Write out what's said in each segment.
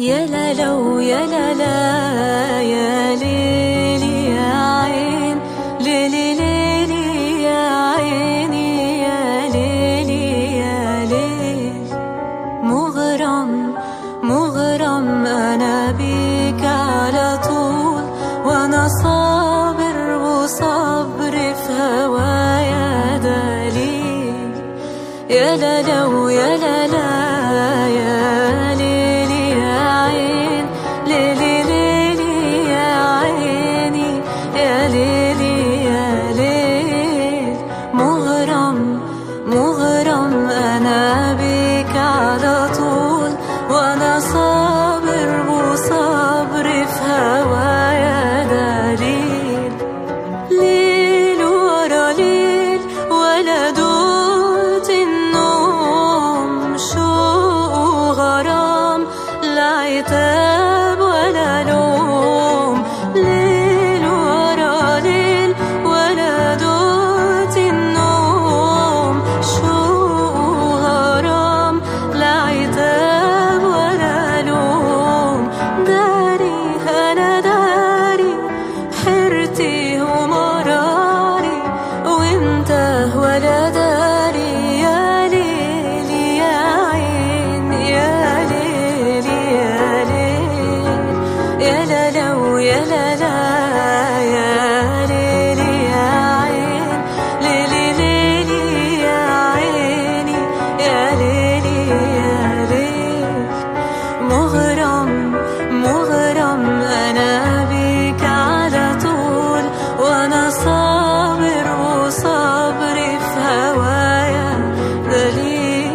يا لا لو يا لا لا يا ليلي يا عين ليلي ليلي يا عيني يا ليلي يا ليل مغرم مغرم أنا بيك على طول وأنا صابر وصبري في هوايا دليل يا لا لو يا لا لا يا ليلي يا عين ليلي ليلي يا عيني يا ليلي يا ليل مغرم مغرم أنا بيك على طول وأنا صابر وصبري في هوايا دليل ليل ورا ليل ولا دوت النوم شوق وغرام لا عتاب ولا لوم ليل ورا ليل ولا دوت النوم شوق وغرام لا عتاب ولا لوم داري أنا داري حيرتي ومراري وانت ولا داري يا ليلي يا عين يا ليلي يا ليل يا لا لو يا لا لا يا ليلي يا عين ليلي ليلي يا عيني يا ليلي يا ليل مغرم مغرم أنا بيك على طول وأنا صابر وصبري في هوايا دليل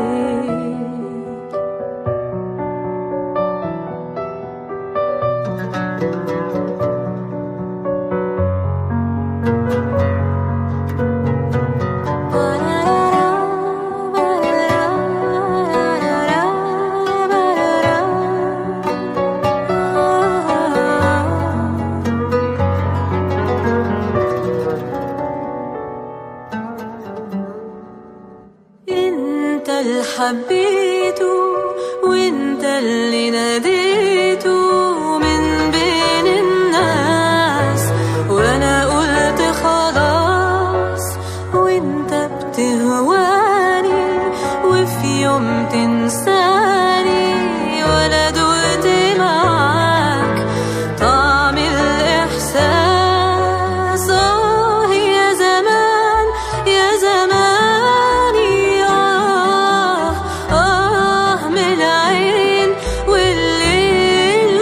انت اللي حبيته وانت اللي ناديته من بين الناس وانا قلت خلاص وانت بتهواني وفي يوم تنساني ولا دوت معاك طعم الإحساس آه يا زمان يا زماني آه آه من العين والليل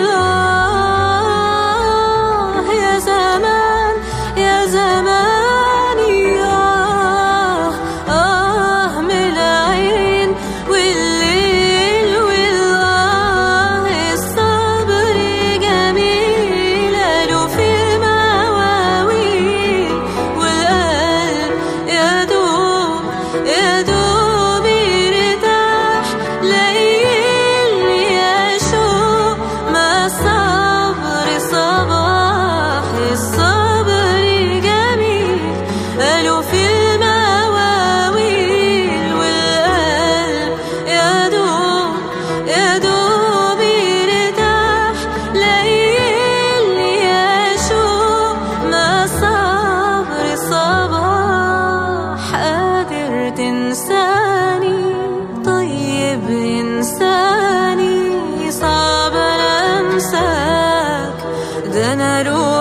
والآه يا زمان يا زماني آه آه من العين والليل والآه الصبر جميل قالوا في المواويل والقلب يا دوب يا دوب يرتاح ليل يا شوق ما الصبر صباح الصبر جميل قالوا في المواويل والقلب يا دوب يا دوب يرتاح ليل يا شوق ما الصبر صباح قادر تنساني طيب إنساني صعب أنا أنساك ده أنا روح